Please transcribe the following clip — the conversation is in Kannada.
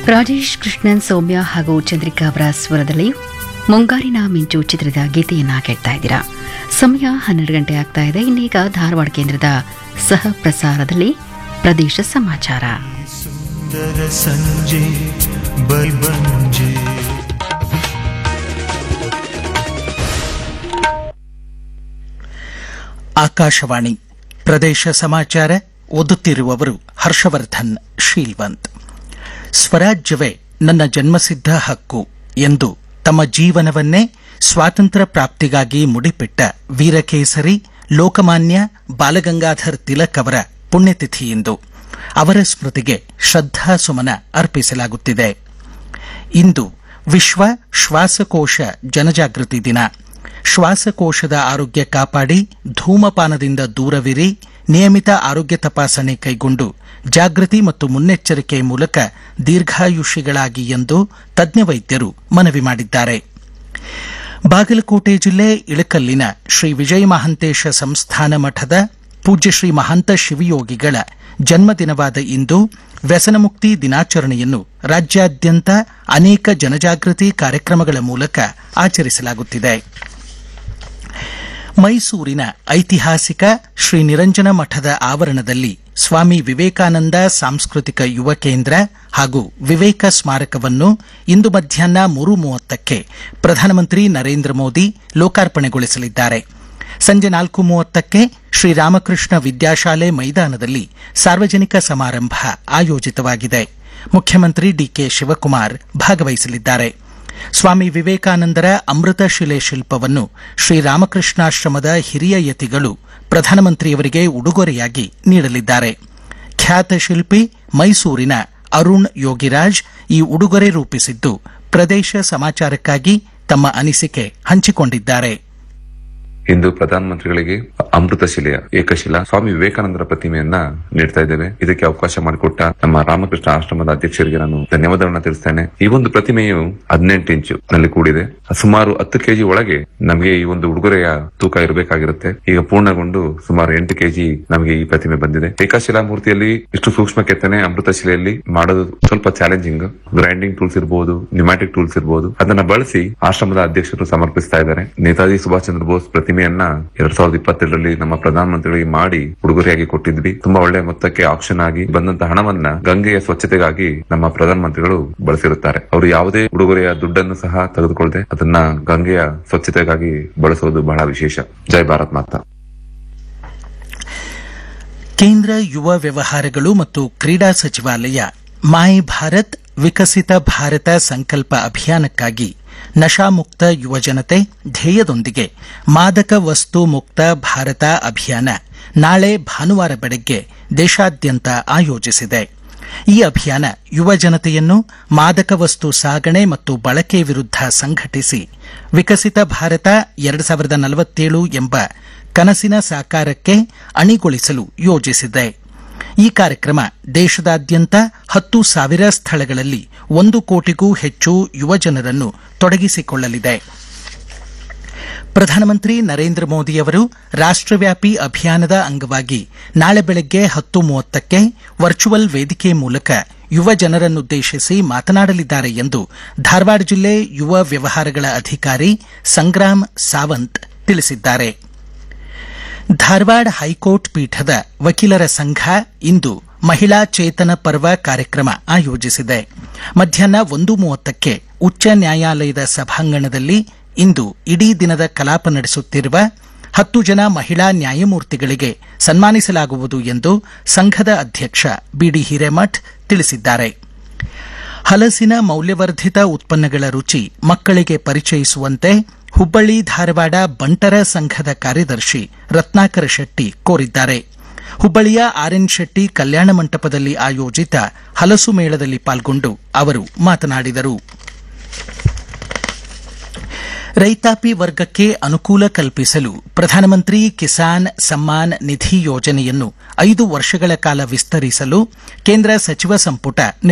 ರಾಜೇಶ್ ಕೃಷ್ಣನ್ ಸೌಮ್ಯ ಹಾಗೂ ಚಂದ್ರಿಕಾ ಅವರ ಸ್ವರದಲ್ಲಿ ಮುಂಗಾರಿನ ಮಿಂಚು ಚಿತ್ರದ ಗೀತೆಯನ್ನ ಕೇಳ್ತಾ ಇದ್ದೀರಾ ಸಮಯ ಹನ್ನೆರಡು ಗಂಟೆ ಆಗ್ತಾ ಇದೆ ಇನ್ನೀಗ ಧಾರವಾಡ ಕೇಂದ್ರದ ಸಹ ಪ್ರಸಾರದಲ್ಲಿ ಪ್ರದೇಶ ಸಮಾಚಾರ ಸುಂದರ ಸಂಜೆ ಬಲ್ಬಂಜೆ ಆಕಾಶವಾಣಿ ಪ್ರದೇಶ ಸಮಾಚಾರ ಓದುತ್ತಿರುವವರು ಹರ್ಷವರ್ಧನ್ ಶೀಲ್ವಂತ್ ಸ್ವರಾಜ್ಯವೇ ನನ್ನ ಜನ್ಮಸಿದ್ಧ ಹಕ್ಕು ಎಂದು ತಮ್ಮ ಜೀವನವನ್ನೇ ಸ್ವಾತಂತ್ರ್ಯ ಪ್ರಾಪ್ತಿಗಾಗಿ ಮುಡಿಪಿಟ್ಟ ವೀರಕೇಸರಿ ಲೋಕಮಾನ್ಯ ಬಾಲಗಂಗಾಧರ್ ತಿಲಕ್ ಅವರ ಪುಣ್ಯತಿಥಿಯಿಂದ ಅವರ ಸ್ಮೃತಿಗೆ ಶ್ರದ್ಧಾಸುಮನ ಅರ್ಪಿಸಲಾಗುತ್ತಿದೆ ಇಂದು ವಿಶ್ವ ಶ್ವಾಸಕೋಶ ಜನಜಾಗೃತಿ ದಿನ ಶ್ವಾಸಕೋಶದ ಆರೋಗ್ಯ ಕಾಪಾಡಿ ಧೂಮಪಾನದಿಂದ ದೂರವಿರಿ ನಿಯಮಿತ ಆರೋಗ್ಯ ತಪಾಸಣೆ ಕೈಗೊಂಡು ಜಾಗೃತಿ ಮತ್ತು ಮುನ್ನೆಚ್ಚರಿಕೆ ಮೂಲಕ ದೀರ್ಘಾಯುಷಿಗಳಾಗಿ ಎಂದು ತಜ್ಞ ವೈದ್ಯರು ಮನವಿ ಮಾಡಿದ್ದಾರೆ ಬಾಗಲಕೋಟೆ ಜಿಲ್ಲೆ ಇಳಕಲ್ಲಿನ ಶ್ರೀ ವಿಜಯ ಮಹಾಂತೇಶ ಸಂಸ್ಥಾನ ಮಠದ ಪೂಜ್ಯ ಶ್ರೀ ಮಹಾಂತ ಶಿವಯೋಗಿಗಳ ಜನ್ಮದಿನವಾದ ಇಂದು ವ್ಯಸನಮುಕ್ತಿ ದಿನಾಚರಣೆಯನ್ನು ರಾಜ್ಯಾದ್ಯಂತ ಅನೇಕ ಜನಜಾಗೃತಿ ಕಾರ್ಯಕ್ರಮಗಳ ಮೂಲಕ ಆಚರಿಸಲಾಗುತ್ತಿದೆ ಮೈಸೂರಿನ ಐತಿಹಾಸಿಕ ಶ್ರೀ ನಿರಂಜನ ಮಠದ ಆವರಣದಲ್ಲಿ ಸ್ವಾಮಿ ವಿವೇಕಾನಂದ ಸಾಂಸ್ಕೃತಿಕ ಯುವ ಕೇಂದ್ರ ಹಾಗೂ ವಿವೇಕ ಸ್ಮಾರಕವನ್ನು ಇಂದು ಮಧ್ಯಾಹ್ನ ಮೂರು ಮೂವತ್ತಕ್ಕೆ ಪ್ರಧಾನಮಂತ್ರಿ ನರೇಂದ್ರ ಮೋದಿ ಲೋಕಾರ್ಪಣೆಗೊಳಿಸಲಿದ್ದಾರೆ ಸಂಜೆ ನಾಲ್ಕು ಮೂವತ್ತಕ್ಕೆ ಶ್ರೀರಾಮಕೃಷ್ಣ ವಿದ್ಯಾಶಾಲೆ ಮೈದಾನದಲ್ಲಿ ಸಾರ್ವಜನಿಕ ಸಮಾರಂಭ ಆಯೋಜಿತವಾಗಿದೆ ಮುಖ್ಯಮಂತ್ರಿ ಡಿಕೆ ಶಿವಕುಮಾರ್ ಭಾಗವಹಿಸಲಿದ್ದಾರೆ ಸ್ವಾಮಿ ವಿವೇಕಾನಂದರ ಅಮೃತ ಶಿಲೆ ಶಿಲ್ಪವನ್ನು ಶ್ರೀರಾಮಕೃಷ್ಣಾಶ್ರಮದ ಹಿರಿಯ ಯತಿಗಳು ಪ್ರಧಾನಮಂತ್ರಿಯವರಿಗೆ ಉಡುಗೊರೆಯಾಗಿ ನೀಡಲಿದ್ದಾರೆ ಖ್ಯಾತ ಶಿಲ್ಪಿ ಮೈಸೂರಿನ ಅರುಣ್ ಯೋಗಿರಾಜ್ ಈ ಉಡುಗೊರೆ ರೂಪಿಸಿದ್ದು ಪ್ರದೇಶ ಸಮಾಚಾರಕ್ಕಾಗಿ ತಮ್ಮ ಅನಿಸಿಕೆ ಹಂಚಿಕೊಂಡಿದ್ದಾರೆ ಇಂದು ಪ್ರಧಾನಮಂತ್ರಿಗಳಿಗೆ ಅಮೃತ ಶಿಲೆಯ ಏಕಶಿಲಾ ಸ್ವಾಮಿ ವಿವೇಕಾನಂದರ ಪ್ರತಿಮೆಯನ್ನ ನೀಡ್ತಾ ಇದ್ದೇವೆ ಇದಕ್ಕೆ ಅವಕಾಶ ಮಾಡಿಕೊಟ್ಟ ನಮ್ಮ ರಾಮಕೃಷ್ಣ ಆಶ್ರಮದ ಅಧ್ಯಕ್ಷರಿಗೆ ನಾನು ಧನ್ಯವಾದಗಳನ್ನ ತಿಳಿಸ್ತೇನೆ ಈ ಒಂದು ಪ್ರತಿಮೆಯು ಹದಿನೆಂಟು ಇಂಚು ನಲ್ಲಿ ಕೂಡಿದೆ ಸುಮಾರು ಹತ್ತು ಕೆಜಿ ಒಳಗೆ ನಮಗೆ ಈ ಒಂದು ಉಡುಗೊರೆಯ ತೂಕ ಇರಬೇಕಾಗಿರುತ್ತೆ ಈಗ ಪೂರ್ಣಗೊಂಡು ಸುಮಾರು ಎಂಟು ಕೆಜಿ ನಮಗೆ ಈ ಪ್ರತಿಮೆ ಬಂದಿದೆ ಏಕಶಿಲಾ ಮೂರ್ತಿಯಲ್ಲಿ ಇಷ್ಟು ಸೂಕ್ಷ್ಮ ಕೆತ್ತನೆ ಅಮೃತ ಶಿಲೆಯಲ್ಲಿ ಮಾಡೋದು ಸ್ವಲ್ಪ ಚಾಲೆಂಜಿಂಗ್ ಗ್ರೈಂಡಿಂಗ್ ಟೂಲ್ಸ್ ಇರಬಹುದು ನ್ಯೂಮ್ಯಾಟಿಕ್ ಟೂಲ್ಸ್ ಇರಬಹುದು ಅದನ್ನ ಬಳಸಿ ಆಶ್ರಮದ ಅಧ್ಯಕ್ಷರು ಸಮರ್ಪಿಸ್ತಾ ಇದ್ದಾರೆ ನೇತಾಜಿ ಸುಭಾಷ್ ಚಂದ್ರ ಬೋಸ್ ಪ್ರತಿಮೆಯನ್ನ ಎರಡ್ ಸಾವಿರದ ಇಪ್ಪತ್ತೆರಡರಲ್ಲಿ ನಮ್ಮ ಪ್ರಧಾನಮಂತ್ರಿಗಳಿಗೆ ಮಾಡಿ ಉಡುಗೊರೆಯಾಗಿ ಕೊಟ್ಟಿದ್ವಿ ತುಂಬಾ ಒಳ್ಳೆ ಮೊತ್ತಕ್ಕೆ ಆಕ್ಷನ್ ಆಗಿ ಬಂದಂತ ಹಣವನ್ನ ಗಂಗೆಯ ಸ್ವಚ್ಛತೆಗಾಗಿ ನಮ್ಮ ಪ್ರಧಾನಮಂತ್ರಿಗಳು ಬಳಸಿರುತ್ತಾರೆ ಅವರು ಯಾವುದೇ ಉಡುಗೊರೆಯ ದುಡ್ಡನ್ನು ಸಹ ತೆಗೆದುಕೊಳ್ಳದೆ ಅದನ್ನ ಗಂಗೆಯ ಸ್ವಚ್ಛತೆಗಾಗಿ ಬಳಸುವುದು ಬಹಳ ವಿಶೇಷ ಜೈ ಭಾರತ್ ಮಾತಾ ಕೇಂದ್ರ ಯುವ ವ್ಯವಹಾರಗಳು ಮತ್ತು ಕ್ರೀಡಾ ಸಚಿವಾಲಯ ಮಾಯ್ ಭಾರತ್ ವಿಕಸಿತ ಭಾರತ ಸಂಕಲ್ಪ ಅಭಿಯಾನಕ್ಕಾಗಿ ನಶಾಮುಕ್ತ ಯುವಜನತೆ ಧ್ಯೇಯದೊಂದಿಗೆ ಮಾದಕ ವಸ್ತು ಮುಕ್ತ ಭಾರತ ಅಭಿಯಾನ ನಾಳೆ ಭಾನುವಾರ ಬೆಳಗ್ಗೆ ದೇಶಾದ್ಯಂತ ಆಯೋಜಿಸಿದೆ ಈ ಅಭಿಯಾನ ಯುವಜನತೆಯನ್ನು ಮಾದಕ ವಸ್ತು ಸಾಗಣೆ ಮತ್ತು ಬಳಕೆ ವಿರುದ್ಧ ಸಂಘಟಿಸಿ ವಿಕಸಿತ ಭಾರತ ಎರಡು ಸಾವಿರದ ನಲವತ್ತೇಳು ಎಂಬ ಕನಸಿನ ಸಾಕಾರಕ್ಕೆ ಅಣಿಗೊಳಿಸಲು ಯೋಜಿಸಿದೆ ಈ ಕಾರ್ಯಕ್ರಮ ದೇಶದಾದ್ಯಂತ ಹತ್ತು ಸಾವಿರ ಸ್ಥಳಗಳಲ್ಲಿ ಒಂದು ಕೋಟಿಗೂ ಹೆಚ್ಚು ಯುವಜನರನ್ನು ತೊಡಗಿಸಿಕೊಳ್ಳಲಿದೆ ಪ್ರಧಾನಮಂತ್ರಿ ನರೇಂದ್ರ ಮೋದಿಯವರು ರಾಷ್ಟವ್ಯಾಪಿ ಅಭಿಯಾನದ ಅಂಗವಾಗಿ ನಾಳೆ ಬೆಳಗ್ಗೆ ಹತ್ತು ಮೂವತ್ತಕ್ಕೆ ವರ್ಚುವಲ್ ವೇದಿಕೆ ಮೂಲಕ ಯುವ ಜನರನ್ನುದ್ದೇಶಿಸಿ ಮಾತನಾಡಲಿದ್ದಾರೆ ಎಂದು ಧಾರವಾಡ ಜಿಲ್ಲೆ ಯುವ ವ್ಯವಹಾರಗಳ ಅಧಿಕಾರಿ ಸಂಗ್ರಾಮ್ ಸಾವಂತ್ ತಿಳಿಸಿದ್ದಾರೆ ಧಾರವಾಡ ಹೈಕೋರ್ಟ್ ಪೀಠದ ವಕೀಲರ ಸಂಘ ಇಂದು ಮಹಿಳಾ ಚೇತನ ಪರ್ವ ಕಾರ್ಯಕ್ರಮ ಆಯೋಜಿಸಿದೆ ಮಧ್ಯಾಹ್ನ ಒಂದು ಮೂವತ್ತಕ್ಕೆ ಉಚ್ಚ ನ್ಯಾಯಾಲಯದ ಸಭಾಂಗಣದಲ್ಲಿ ಇಂದು ಇಡೀ ದಿನದ ಕಲಾಪ ನಡೆಸುತ್ತಿರುವ ಹತ್ತು ಜನ ಮಹಿಳಾ ನ್ಯಾಯಮೂರ್ತಿಗಳಿಗೆ ಸನ್ಮಾನಿಸಲಾಗುವುದು ಎಂದು ಸಂಘದ ಅಧ್ಯಕ್ಷ ಬಿಡಿ ಹಿರೇಮಠ್ ತಿಳಿಸಿದ್ದಾರೆ ಹಲಸಿನ ಮೌಲ್ಯವರ್ಧಿತ ಉತ್ಪನ್ನಗಳ ರುಚಿ ಮಕ್ಕಳಿಗೆ ಪರಿಚಯಿಸುವಂತೆ ಹುಬ್ಬಳ್ಳಿ ಧಾರವಾಡ ಬಂಟರ ಸಂಘದ ಕಾರ್ಯದರ್ಶಿ ರತ್ನಾಕರ ಶೆಟ್ಟಿ ಕೋರಿದ್ದಾರೆ ಹುಬ್ಬಳ್ಳಿಯ ಆರ್ಎನ್ ಶೆಟ್ಟಿ ಕಲ್ಯಾಣ ಮಂಟಪದಲ್ಲಿ ಆಯೋಜಿತ ಹಲಸು ಮೇಳದಲ್ಲಿ ಪಾಲ್ಗೊಂಡು ಅವರು ಮಾತನಾಡಿದರು ರೈತಾಪಿ ವರ್ಗಕ್ಕೆ ಅನುಕೂಲ ಕಲ್ಪಿಸಲು ಪ್ರಧಾನಮಂತ್ರಿ ಕಿಸಾನ್ ಸಮ್ಮಾನ್ ನಿಧಿ ಯೋಜನೆಯನ್ನು ಐದು ವರ್ಷಗಳ ಕಾಲ ವಿಸ್ತರಿಸಲು ಕೇಂದ್ರ ಸಚಿವ ಸಂಪುಟ